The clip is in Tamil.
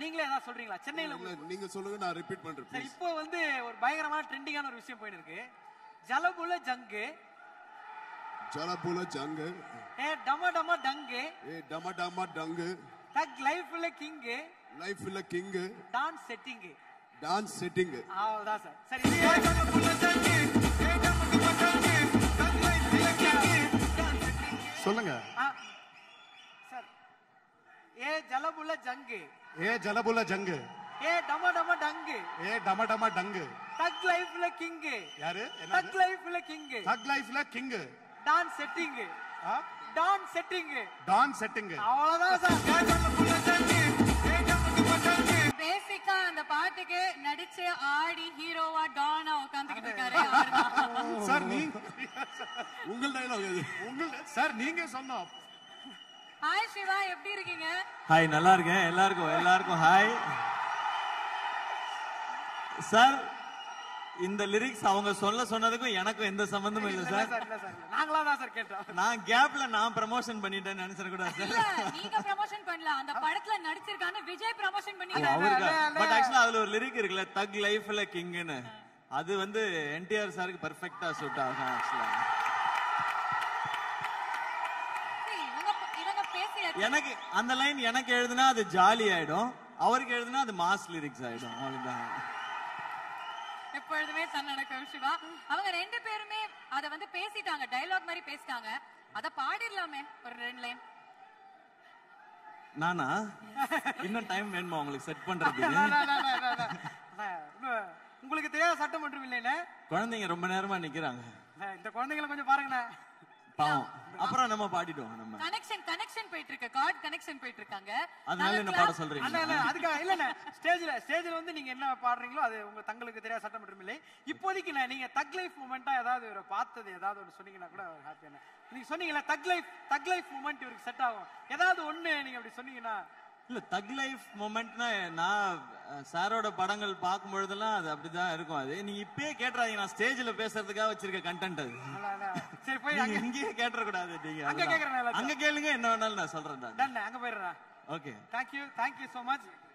நீங்களே ஏதாவது சொல்றீங்களா சென்னையில இல்ல உங்களுக்கு- நீங்க சொல்லுங்க நான் ரிப்பீட் பண்றேன் சரி ப்ளீஸ் இப்போ வந்து ஒரு பயங்கரமான ட்ரெண்டிங்கான ஒரு விஷயம் போயிட்டு இருக்கு ஜலபுல ஜங்கு ஜலபுல ஜங்கு ஏ டம டம டங்கு ஏ டம டம டங்கு தக் லைஃப்ல கிங்கு லைஃப் இல்ல king dance setting dance setting அவ்வளவுதான் சார் சரி இது சொல்லுங்க ஆ, சார் ஏ ஜலபுல ஜங்கு ஏ ஜலபுல ஜங்கு ஏ டம டம டங்கு ஏ டம டம டங்கு தக் லைஃப்ல கிங்கு யாரு தக் லைஃப்ல கிங்கு தக் லைஃப்ல king dance setting dance setting don setting அவ்வளவுதான் சார் பேசிக்கா அந்த பாட்டுக்கு நடிச்சு ஆடி ஹீரோவா டானா உட்காந்துக்கிட்டு இருக்காரு அவர்தான். சார் நீங்க உங்கள் டைலாக் அது உங்க சார் நீங்க சொன்னோம் ஹாய் சிவா எப்படி இருக்கீங்க ஹாய் நல்லா இருக்கேன் எல்லாருக்கும் எல்லாருக்கும் ஹாய் சார் இந்த லிரிக்ஸ் அவங்க சொல்ல சொன்னதுக்கும் எனக்கும் எந்த சம்பந்தமும் இல்ல இல்ல சார் சார் இல்ல சார் இல்ல. நாங்களா தான் சார் கேட்டோம் நான் கேப்ல நான் ப்ரமோஷன் பண்ணிட்டேன்னு நினைச்சிட கூடாது சார் இல்ல நீங்க ப்ரமோஷன் பண்ணல அந்த படத்துல நடிச்சிருக்கான்னு விஜய் ப்ரமோஷன் பண்ணி அவருக்கு அண்ணே, அண்ணே. பட் ஆக்சுவலா அதுல ஒரு லிரிக் இருக்குல்ல தக் லைஃப்ல கிங்னு அது வந்து என்டிஆர் சாருக்கு பெர்ஃபெக்ட்டா சூட் ஆகும் ஆக்சுவலா இவங்க இவங்க பேசி எனக்கு அந்த லைன் எனக்கு எழுதுனா அது ஜாலி ஆயிடும் அவருக்கு எழுதுனா அது மாஸ் லிரிக்ஸ் ஆயிடும் அவ்வளவுதான் எப்பொழுதுமே தன்னடக்கம் சிவா அவங்க ரெண்டு பேருமே அத வந்து பேசிட்டாங்க டயலாக் மாதிரி பேசிட்டாங்க அத பாடிடலாமே ஒரு ரெண்டு லைன் நானா இன்னும் டைம் வேணுமா உங்களுக்கு செட் பண்றதுக்கு அண்ணா, அண்ணா, அண்ணா, அண்ணா, அண்ணா. அண்ணா, இன்னும் உங்களுக்கு தெரியாத சட்டம் மட்டும் இல்லைண்ணே குழந்தைங்க ரொம்ப நேரமா நிக்கிறாங்க அண்ணா, இந்த குழந்தைங்களை கொஞ்சம் பாருங்கண்ணே பாவம் அப்புறம் நம்ம பாடிடுவோம் நம்ம கனெக்ஷன் கனெக்ஷன் போயிட்டு இருக்கு கார்ட் கனெக்ஷன் போயிட்டு இருக்காங்க அதனால என்ன பாட சொல்றீங்க அண்ணா அண்ணா அதுக்காக இல்லண்ணே ஸ்டேஜ்ல ஸ்டேஜ்ல வந்து நீங்க என்ன பாடுறீங்களோ அது உங்க தங்களுக்கு தெரியாத சட்டம் மட்டும் இல்லை இப்போதைக்கு நான் நீங்க தக் லைஃப் மூமெண்டா ஏதாவது ஒரு பார்த்தது ஏதாவது ஒன்று சொன்னீங்கன்னா கூட ஹாப்பியான நீங்க சொன்னீங்களா தக் லைஃப் தக் லைஃப் மூமெண்ட் இவருக்கு செட் ஆகும் ஏதாவது ஒண்ணு நீங்க அப்படி சொன்னீங்கன்னா இல்ல தக் லைஃப் மொமெண்ட்னா நான் அஹ், சாரோட படங்கள் பார்க்கும் பொழுதெல்லாம் அது அப்படிதான் இருக்கும் அது நீங்க இப்பயே கேட்டுறாதீங்க நான் ஸ்டேஜ்ல பேசுறதுக்காக வச்சிருக்க கண்டென்ட் அது அண்ணா, அண்ணா. சரி போய் நீங்க அங்க இங்கேயே கேட்டுற கூடாது நீங்க அங்க அதுதான். கேக்குறேன் எல்லாத்தையும். அங்க கேளுங்க என்ன வேணாலும் நான் சொல்றேன் நான் done, அங்க போயிடுறேன் okay thank you thank you so much